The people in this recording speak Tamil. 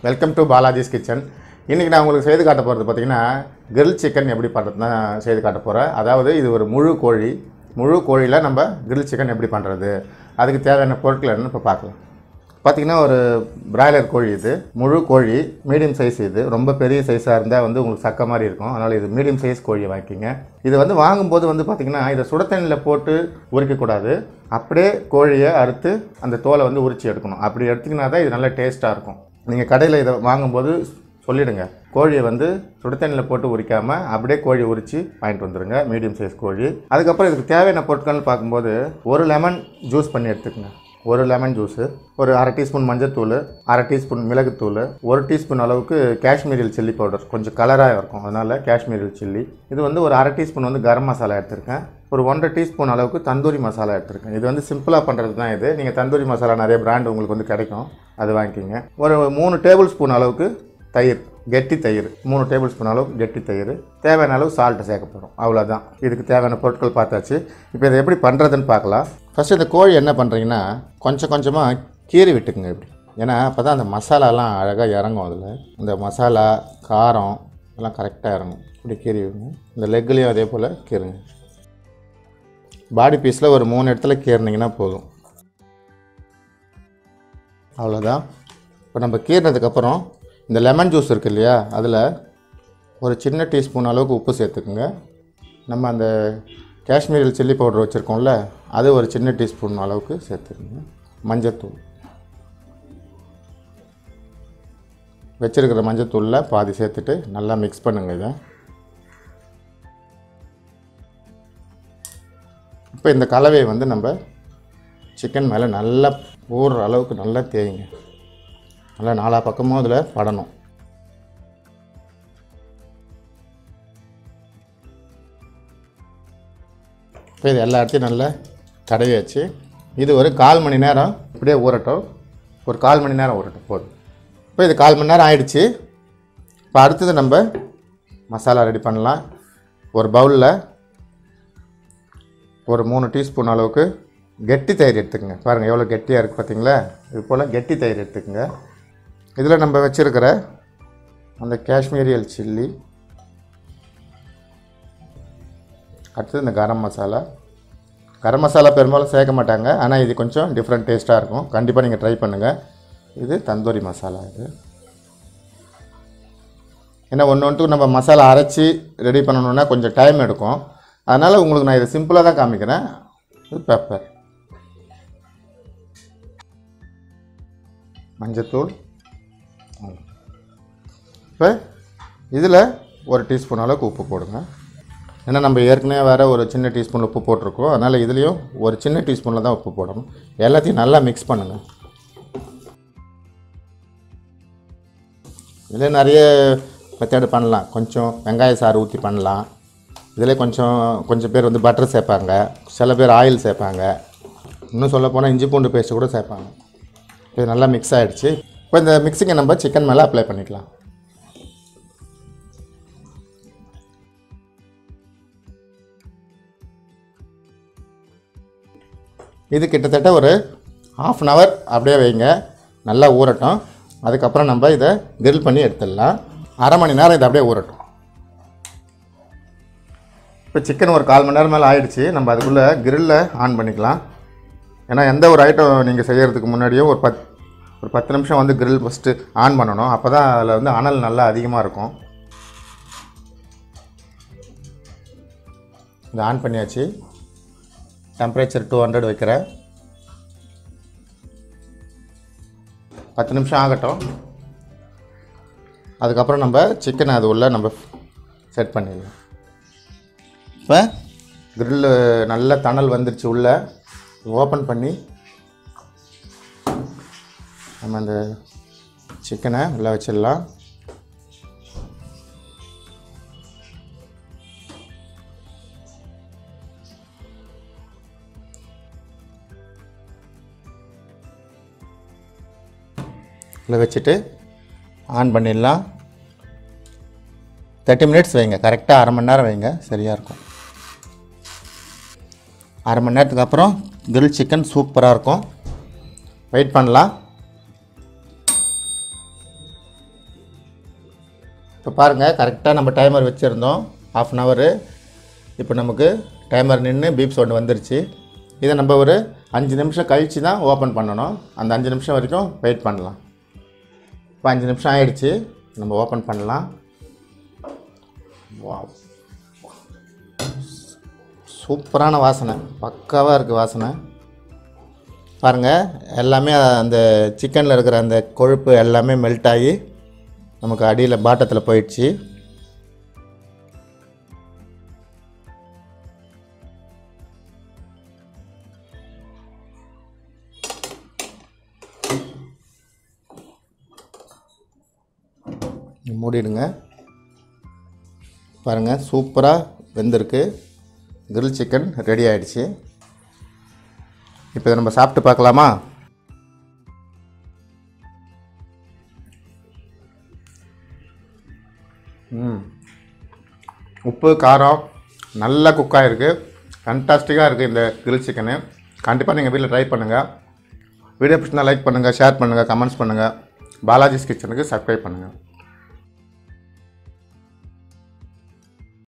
வெல்கம் டு பாலாஜிஸ் கிச்சன் இன்றைக்கி நான் உங்களுக்கு செய்து காட்ட போகிறது பார்த்தீங்கன்னா கிரில் சிக்கன் எப்படி பண்ணுறது தான் செய்து காட்ட போகிறேன் அதாவது இது ஒரு முழு கோழி முழு கோழியில் நம்ம கிரில் சிக்கன் எப்படி பண்ணுறது அதுக்கு தேவையான பொருட்கள் என்னன்னு இப்போ பார்க்கலாம் பார்த்தீங்கன்னா ஒரு பிராய்லர் கோழி இது முழு கோழி மீடியம் சைஸ் இது ரொம்ப பெரிய சைஸாக இருந்தால் வந்து உங்களுக்கு சக்க மாதிரி இருக்கும் அதனால் இது மீடியம் சைஸ் கோழியை வாங்கிக்கிங்க இது வந்து வாங்கும்போது வந்து பார்த்திங்கன்னா இதை சுட தண்ணியில் போட்டு உரிக்கக்கூடாது அப்படியே கோழியை அறுத்து அந்த தோலை வந்து உரிச்சு எடுக்கணும் அப்படி எடுத்திங்கன்னா தான் இது நல்ல டேஸ்ட்டாக இருக்கும் நீங்கள் கடையில் இதை வாங்கும்போது சொல்லிடுங்க கோழியை வந்து சுடு தண்ணியில் போட்டு உரிக்காமல் அப்படியே கோழியை உரித்து வாங்கிட்டு வந்துடுங்க மீடியம் சைஸ் கோழி அதுக்கப்புறம் இதுக்கு தேவையான பொருட்கள்னு பார்க்கும்போது ஒரு லெமன் ஜூஸ் பண்ணி எடுத்துக்கங்க ஒரு லெமன் ஜூஸு ஒரு அரை டீஸ்பூன் மஞ்சத்தூள் அரை டீஸ்பூன் மிளகுத்தூள் ஒரு டீஸ்பூன் அளவுக்கு காஷ்மீரியல் சில்லி பவுடர் கொஞ்சம் கலராக இருக்கும் அதனால் காஷ்மீரியல் சில்லி இது வந்து ஒரு அரை டீஸ்பூன் வந்து கரம் மசாலா எடுத்திருக்கேன் ஒரு ஒன்றரை டீஸ்பூன் அளவுக்கு தந்தூரி மசாலா எடுத்திருக்கேன் இது வந்து சிம்பிளாக பண்ணுறது தான் இது நீங்கள் தந்தூரி மசாலா நிறைய பிராண்ட் உங்களுக்கு வந்து கிடைக்கும் அது வாங்கிக்கிங்க ஒரு மூணு டேபிள் ஸ்பூன் அளவுக்கு தயிர் கெட்டி தயிர் மூணு டேபிள் ஸ்பூன் அளவுக்கு கெட்டி தயிர் தேவையான அளவு சால்ட்டு சேர்க்க போகிறோம் அவ்வளோதான் இதுக்கு தேவையான பொருட்கள் பார்த்தாச்சு இப்போ இதை எப்படி பண்ணுறதுன்னு பார்க்கலாம் ஃபஸ்ட்டு இந்த கோழி என்ன பண்ணுறீங்கன்னா கொஞ்சம் கொஞ்சமாக கீறி விட்டுக்குங்க இப்படி ஏன்னா அப்போ தான் அந்த மசாலாலாம் அழகாக இறங்கும் அதில் இந்த மசாலா காரம் எல்லாம் கரெக்டாக இறங்கும் இப்படி கீறி விடுங்க இந்த லெக்லேயும் அதே போல் கீறுங்க பாடி பீஸில் ஒரு மூணு இடத்துல கீறினீங்கன்னா போதும் அவ்வளோதான் இப்போ நம்ம கீறினதுக்கப்புறம் இந்த லெமன் ஜூஸ் இருக்கு இல்லையா அதில் ஒரு சின்ன டீஸ்பூன் அளவுக்கு உப்பு சேர்த்துக்குங்க நம்ம அந்த காஷ்மீரில் சில்லி பவுடர் வச்சுருக்கோம்ல அது ஒரு சின்ன டீஸ்பூன் அளவுக்கு சேர்த்துக்குங்க மஞ்சத்தூள் வச்சுருக்கிற மஞ்சத்தூளில் பாதி சேர்த்துட்டு நல்லா மிக்ஸ் பண்ணுங்கள் இதை இப்போ இந்த கலவையை வந்து நம்ம சிக்கன் மேலே நல்லா ஊறுற அளவுக்கு நல்லா தேய்ங்க நல்லா நாலா பக்கமும் அதில் படணும் இப்போ இது எல்லா இடத்தையும் நல்லா தடவி வச்சு இது ஒரு கால் மணி நேரம் இப்படியே ஊறட்டும் ஒரு கால் மணி நேரம் ஊறட்டும் போதும் இப்போ இது கால் மணி நேரம் ஆயிடுச்சு இப்போ அடுத்தது நம்ம மசாலா ரெடி பண்ணலாம் ஒரு பவுலில் ஒரு மூணு டீஸ்பூன் அளவுக்கு கெட்டி தயிர் எடுத்துக்கங்க பாருங்கள் எவ்வளோ கெட்டியாக இருக்குது பார்த்தீங்களா இது போல் கெட்டி தயிர் எடுத்துக்கங்க இதில் நம்ம வச்சுருக்கிற அந்த காஷ்மீரியல் சில்லி அடுத்தது இந்த கரம் மசாலா கரம் மசாலா பெரும்பாலும் சேர்க்க மாட்டாங்க ஆனால் இது கொஞ்சம் டிஃப்ரெண்ட் டேஸ்ட்டாக இருக்கும் கண்டிப்பாக நீங்கள் ட்ரை பண்ணுங்கள் இது தந்தூரி மசாலா இது ஏன்னா ஒன்று ஒன்றுக்கு நம்ம மசாலா அரைச்சி ரெடி பண்ணணுன்னா கொஞ்சம் டைம் எடுக்கும் அதனால் உங்களுக்கு நான் இதை சிம்பிளாக தான் காமிக்கிறேன் இது பெப்பர் மஞ்சத்தூள் இப்போ இதில் ஒரு டீஸ்பூன் அளவுக்கு உப்பு போடுங்க ஏன்னா நம்ம ஏற்கனவே வேறு ஒரு சின்ன டீஸ்பூன் உப்பு போட்டிருக்கோம் அதனால் இதுலேயும் ஒரு சின்ன டீஸ்பூனில் தான் உப்பு போடணும் எல்லாத்தையும் நல்லா மிக்ஸ் பண்ணுங்கள் இதில் நிறைய மெத்தேடு பண்ணலாம் கொஞ்சம் வெங்காய சாறு ஊற்றி பண்ணலாம் இதில் கொஞ்சம் கொஞ்சம் பேர் வந்து பட்டர் சேர்ப்பாங்க சில பேர் ஆயில் சேர்ப்பாங்க இன்னும் சொல்ல போனால் இஞ்சி பூண்டு பேஸ்ட்டு கூட சேர்ப்பாங்க இது நல்லா மிக்ஸ் ஆகிடுச்சு இப்போ இந்த மிக்ஸிங்கை நம்ம சிக்கன் மேலே அப்ளை பண்ணிக்கலாம் இது கிட்டத்தட்ட ஒரு ஆஃப் அன் ஹவர் அப்படியே வைங்க நல்லா ஊறட்டும் அதுக்கப்புறம் நம்ம இதை கிரில் பண்ணி எடுத்துடலாம் அரை மணி நேரம் இதை அப்படியே ஊறட்டும் இப்போ சிக்கன் ஒரு கால் மணி நேரம் மேலே ஆயிடுச்சு நம்ம அதுக்குள்ளே கிரில்ல ஆன் பண்ணிக்கலாம் ஏன்னா எந்த ஒரு ஐட்டம் நீங்கள் செய்கிறதுக்கு முன்னாடியும் ஒரு பத் ஒரு பத்து நிமிஷம் வந்து கிரில் ஃபஸ்ட்டு ஆன் பண்ணணும் அப்போ தான் அதில் வந்து அனல் நல்லா அதிகமாக இருக்கும் இதை ஆன் பண்ணியாச்சு டெம்பரேச்சர் டூ ஹண்ட்ரட் வைக்கிறேன் பத்து நிமிஷம் ஆகட்டும் அதுக்கப்புறம் நம்ம சிக்கனை அது உள்ள நம்ம செட் பண்ணிடலாம் இப்போ கிரில்லு நல்ல தணல் வந்துருச்சு உள்ளே ஓப்பன் பண்ணி நம்ம அந்த சிக்கனை உள்ளே வச்சிடலாம் உள்ளே வச்சுட்டு ஆன் பண்ணிடலாம் தேர்ட்டி மினிட்ஸ் வைங்க கரெக்டாக அரை மணி நேரம் வைங்க சரியாக இருக்கும் அரை மணி நேரத்துக்கு அப்புறம் கிரில் சிக்கன் சூப்பராக இருக்கும் வெயிட் பண்ணலாம் இப்போ பாருங்கள் கரெக்டாக நம்ம டைமர் வச்சுருந்தோம் ஆஃப் அன் ஹவரு இப்போ நமக்கு டைமர் நின்று பீப் சவுண்ட் வந்துருச்சு இதை நம்ம ஒரு அஞ்சு நிமிஷம் கழித்து தான் ஓப்பன் பண்ணணும் அந்த அஞ்சு நிமிஷம் வரைக்கும் வெயிட் பண்ணலாம் இப்போ அஞ்சு நிமிஷம் ஆயிடுச்சு நம்ம ஓப்பன் பண்ணலாம் வாவ் சூப்பரான வாசனை பக்காவாக இருக்குது வாசனை பாருங்கள் எல்லாமே அந்த சிக்கனில் இருக்கிற அந்த கொழுப்பு எல்லாமே மெல்ட் ஆகி நமக்கு அடியில் பாட்டத்தில் போயிடுச்சு மூடிடுங்க பாருங்கள் சூப்பராக வெந்திருக்கு கிரில் சிக்கன் ரெடி ஆயிடுச்சு இப்போ இதை நம்ம சாப்பிட்டு பார்க்கலாமா ம் உப்பு காரம் நல்லா குக்காக இருக்குது ஃபண்டாஸ்டிக்காக இருக்குது இந்த கிரில் சிக்கனு கண்டிப்பாக நீங்கள் வீட்டில் ட்ரை பண்ணுங்கள் வீடியோ பிடிச்சிருந்தா லைக் பண்ணுங்கள் ஷேர் பண்ணுங்கள் கமெண்ட்ஸ் பண்ணுங்கள் பாலாஜிஸ் கிச்சனுக்கு சப்ஸ்கிரைப் பண்ணுங்கள்